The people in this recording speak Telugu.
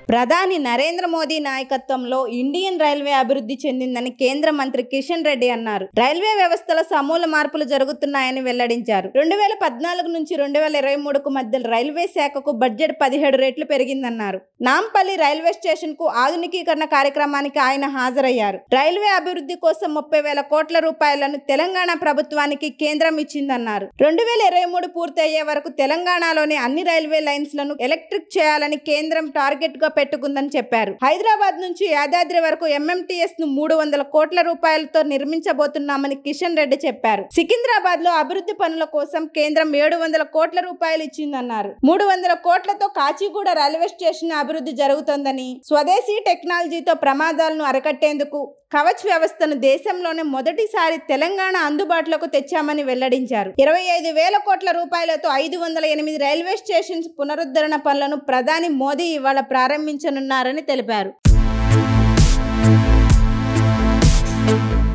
ప్రధాని నరేంద్ర మోదీ నాయకత్వంలో ఇండియన్ రైల్వే అభివృద్ధి చెందిందని కేంద్ర మంత్రి కిషన్ రెడ్డి అన్నారు రైల్వే వ్యవస్థలో సమూల మార్పులు జరుగుతున్నాయని వెల్లడించారు రెండు వేల పద్నాలుగు నుంచి రెండు వేల ఇరవై మూడుకు మధ్య రైల్వే శాఖకు బడ్జెట్ పదిహేడు రెట్లు పెరిగిందన్నారు నాంపల్లి రైల్వే స్టేషన్ కు ఆధునికీకరణ కార్యక్రమానికి ఆయన హాజరయ్యారు రైల్వే అభివృద్ధి కోసం ముప్పై వేల కోట్ల రూపాయలను తెలంగాణ ప్రభుత్వానికి కేంద్రం ఇచ్చిందన్నారు రెండు వేల ఇరవై మూడు పూర్తి అయ్యే వరకు తెలంగాణలోని అన్ని రైల్వే లైన్స్ లను ఎలక్ట్రిక్ చేయాలని కేంద్రం టార్గెట్ గా పెట్టుకుందని చెప్పారు హైదరాబాద్ నుంచి యాదాద్రి వరకు ఎంఎంటీఎస్ ను మూడు వందల కోట్ల రూపాయలతో నిర్మించబోతున్నామని కిషన్ రెడ్డి చెప్పారు సికింద్రాబాద్ లో అభివృద్ధి పనుల కోసం కేంద్రం ఏడు వందల కోట్ల రూపాయలు ఇచ్చిందన్నారు మూడు వందల కోట్లతో కాచిగూడ రైల్వే స్టేషన్ అభివృద్ధి జరుగుతోందని స్వదేశీ టెక్నాలజీతో ప్రమాదాలను అరికట్టేందుకు కవచ్ వ్యవస్థను దేశంలోనే మొదటిసారి తెలంగాణ అందుబాటులోకి తెచ్చామని వెల్లడించారు ఇరవై ఐదు వేల కోట్ల రూపాయలతో ఐదు వందల ఎనిమిది రైల్వే స్టేషన్స్ పునరుద్ధరణ పనులను ప్రధాని మోదీ ఇవాళ ప్రారంభించనున్నారని తెలిపారు